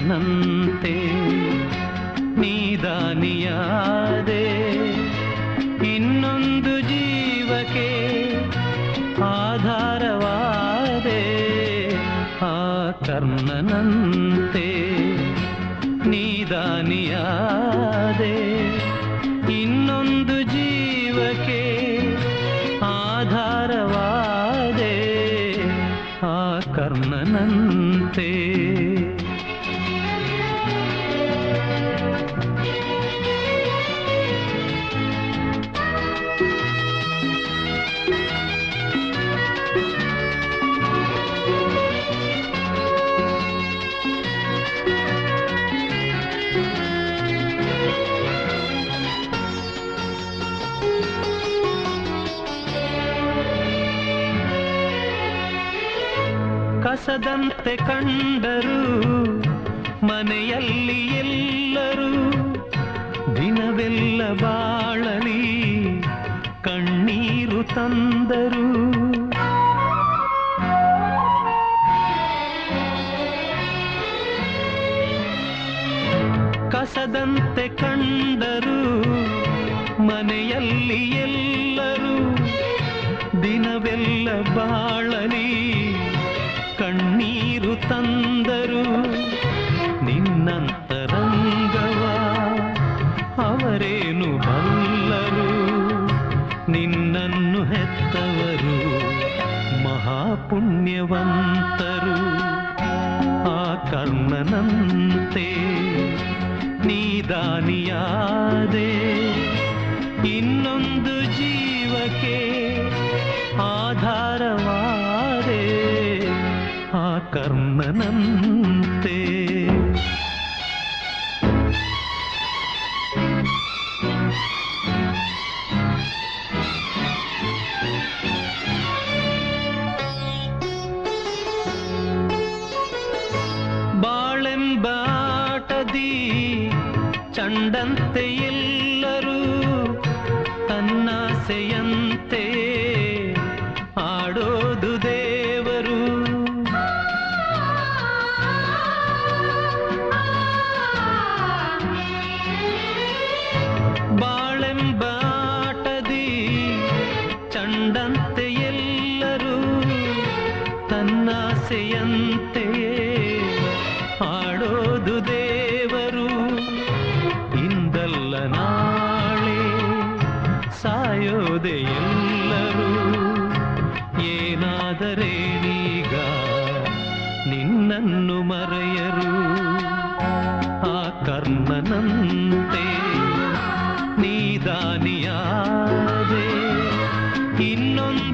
ಕರ್ಣನಂತೆ ನೀದಾನಿಯಾದೆ ಇನ್ನೊಂದು ಜೀವಕ್ಕೆ ಆಧಾರವಾದೆ ಆ ಕರ್ಣನಂತೆ ನೀದಾನಿಯಾದೆ ಇನ್ನೊಂದು ಜೀವಕ್ಕೆ ಆಧಾರವಾದೆ ಆ ಕರ್ಣನಂತೆ ಕಸದಂತೆ ಕಂಡರು ಮನೆಯಲ್ಲಿ ಎಲ್ಲರೂ ದಿನವೆಲ್ಲ ಬಾಳಲಿ ಕಣ್ಣೀರು ತಂದರು ಕಸದಂತೆ ಕಂಡರು ಮನೆಯಲ್ಲಿ ಎಲ್ಲರೂ ದಿನವೆಲ್ಲ ಬಾಳಲಿ ಕಣ್ಣೀರು ತಂದರು ನಿನ್ನಂತರಂಗವ ಅವರೇನು ಬಲ್ಲರು ನಿನ್ನನ್ನು ಹೆತ್ತವರು ಮಹಾಪುಣ್ಯವಂತರು ಆ ಕರ್ಣನಂತೆ ನೀದಾನಿಯಾದೆ ಇನ್ನೊಂದು ಜೀವಕ್ಕೆ ಆಧಾರವಾದೆ ಆ ಕರ್ಣನಂತೆ ಬಾಳೆಂಬಾಟದಿ ಚಂಡಂತೆ ಎಲ್ಲರೂ ತನ್ನಾಸೆಯಂತೆ ಆಡೋದು ದೇವರು ಬಾಳೆಂಬಾಟದಿ ಚಂಡಂತೆ ಎಲ್ಲರೂ ತನ್ನಾಸೆಯಂತೆಯೇ ಆಡೋದು ದೇವರು ಇಂದಲ್ಲ ನಾಳೆ ಸಾಯೋದೆ ಎಲ್ಲರೂ ಏನಾದರೇನೀಗ ನಿನ್ನನ್ನು ಮರೆಯರು ಆ ಕರ್ಣನಂತೆ ನೀದಾನಿಯಾದೆ ಇನ್ನೊಂದು